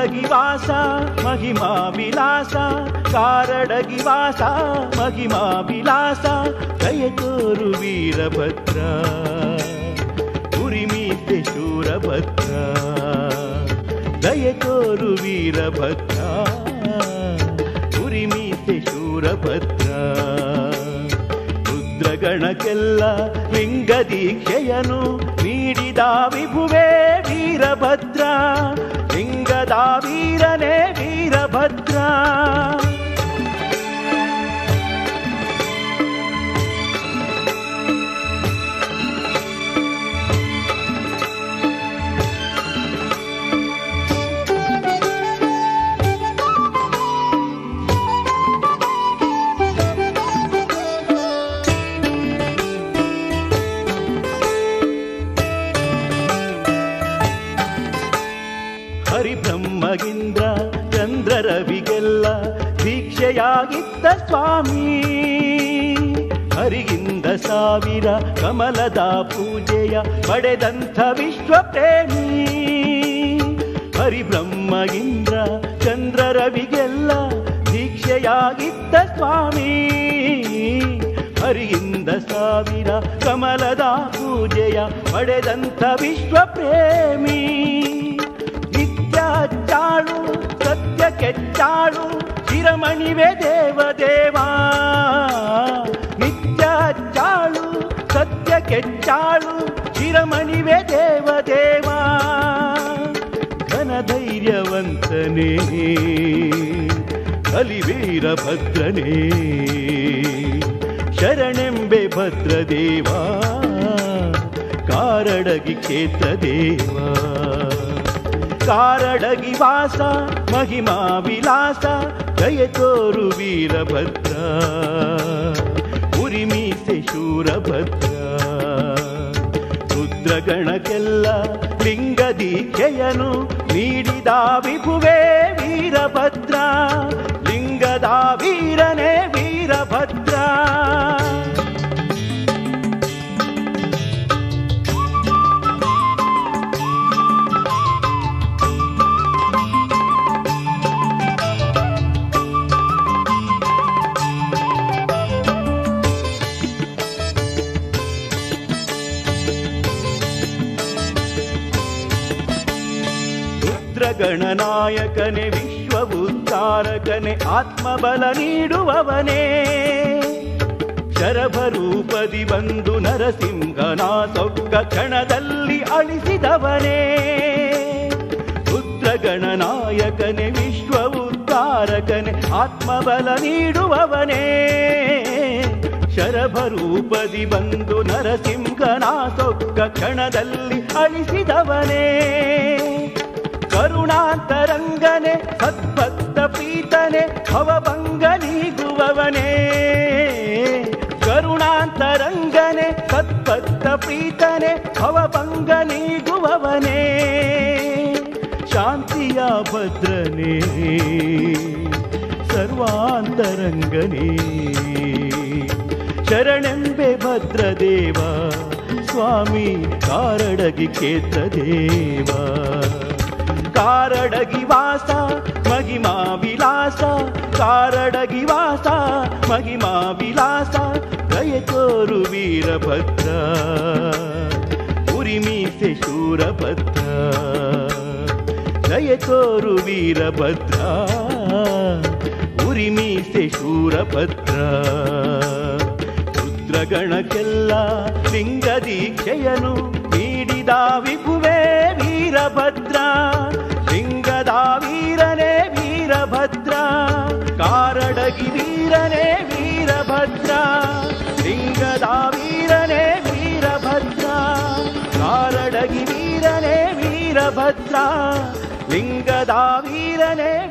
ಕಾರಡಗಿ ವಾಸ ಮಹಿಮಾ ವಿಲಾಸ ಕಾರಡಗಿ ವಾಸ ಮಹಿಮಾ ವಿಲಾಸ ದಯ ತೋರು ವೀರಭದ್ರ ಉರಿಮೀಸೆ ಶೂರಭದ್ರ ದಯ ತೋರು ವೀರಭದ್ರ ಉರಿಮೀಸೆ ಶೂರಭದ್ರ ರುದ್ರಗಣಕ್ಕೆಲ್ಲ ಲಿಂಗ ದೀಕ್ಷೆಯನು ನೀಡಿದ ವಿಭುವೇ ವೀರಭದ್ರ ಲಿಂಗದ ವೀರನೇ ವೀರಭದ್ರ ಹರಿಬ್ರಹ್ಮಗಿಂದ್ರ ಚಂದ್ರ ರವಿಗೆಲ್ಲ ದೀಕ್ಷೆಯಾಗಿದ್ದ ಸ್ವಾಮಿ ಹರಿಗಿಂದ ಸಾವಿರ ಕಮಲದ ಪೂಜೆಯ ಪಡೆದಂಥ ವಿಶ್ವ ಪ್ರೇಮಿ ಹರಿಬ್ರಹ್ಮಗಿಂದ್ರ ಚಂದ್ರ ರವಿಗೆಲ್ಲ ದೀಕ್ಷೆಯಾಗಿದ್ದ ಸ್ವಾಮಿ ಹರಿಯಿಂದ ಸಾವಿರ ಕಮಲದ ಪೂಜೆಯ ಪಡೆದಂಥ ವಿಶ್ವ ಪ್ರೇಮಿ ನಿತ್ಯ ಚಾಳು ಸತ್ಯ ಕೆಚ್ಚಾಳು ಚಿರಮಣಿವೆ ದೇವದೇವಾ ನಿತ್ಯ ಚಾಳು ಸತ್ಯ ಕೆಚ್ಚಾಳು ಚಿರಮಣಿವೆ ದೇವದೇವಾ ಘನಧೈರ್ಯವಂತನೇ ಕಲಿವೀರ ಭದ್ರನೇ ಶರಣೆಂಬೆ ಭದ್ರದೇವ ಕಾರಡಗಿ ಕ್ಷೇತ್ರ ದೇವ ಕಾರಡಗಿ ವಾಸ ಮಹಿಮಾ ವಿಲಾಸ ಜಯ ತೋರು ವೀರಭದ್ರ ಉರಿಮೀಸೆ ಶೂರಭದ್ರ ರುದ್ರಗಣಕ್ಕೆಲ್ಲ ಲಿಂಗ ದೀಕ್ಷೆಯನು ನೀಡಿದ ವಿಭುವೇ ವೀರಭದ್ರ ಲಿಂಗದ ವೀರನೇ ವೀರಭದ್ರ ರುದ್ರಗಣನಾಯಕನೇ ವಿಶ್ವ ಉದ್ಧಾರಕನೇ ಆತ್ಮಬಲ ನೀಡುವವನೇ ಶರಭರೂಪದಿ ಬಂದು ನರಸಿಂಹನ ಸೊಕ್ಕ ಕ್ಷಣದಲ್ಲಿ ಅಳಿಸಿದವನೇ ರುದ್ರಗಣನಾಯಕನೇ ವಿಶ್ವ ಉದ್ಧಾರಕನೇ ಆತ್ಮಬಲ ನೀಡುವವನೇ ಶರಭರೂಪದಿ ಬಂದು ನರಸಿಂಹನ ಸೊಕ್ಕ ಕ್ಷಣದಲ್ಲಿ ಅಳಿಸಿದವನೇ ಕರುಣಾಂತರಂಗನೆ ಸದ್ಭಕ್ತ ಪ್ರೀತನೆ ಭವಭಂಗ ನೀಗುವವನೇ ಕರುಣಾಂತರಂಗನೆ ಸದ್ಭಕ್ತ ಪ್ರೀತನೆ ಭವಭಂಗ ನೀಗುವವನೇ ಶಾಂತಿಯ ಭದ್ರನೇ ಸರ್ವಾಂತರಂಗನೇ ಶರಣೆಂಬೆ ಭದ್ರದೇವ ಸ್ವಾಮಿ ಕಾರಡಗಿ ಕ್ಷೇತ್ರ ದೇವ ಕಾರಡಗಿ ವಾಸ ಮಹಿಮಾ ವಿಲಾಸ ಕಾರಡಗಿ ವಾಸ ಮಹಿಮಾ ವಿಲಾಸ ದಯ ತೋರು ವೀರಭದ್ರ ಉರಿಮೀಸೆ ಶೂರಭದ್ರ ದಯ ತೋರು ವೀರಭದ್ರ ಉರಿಮೀಸೆ ಶೂರಭದ್ರ ರುದ್ರಗಣಕ್ಕೆಲ್ಲ ಲಿಂಗ ದೀಕ್ಷೆಯನು ನೀಡಿದ ವಿಭುವೇ ವೀರಭದ್ರ ಲಿಂಗದ ವೀರನೇ ವೀರಭದ್ರ ಕಾರಡಗಿ ವೀರನೇ ವೀರಭದ್ರ ಲಿಂಗದ ವೀರನೇ ವೀರಭದ್ರ ಕಾರಡಗಿ ವೀರನೇ ವೀರಭದ್ರ ಲಿಂಗದ ವೀರನೇ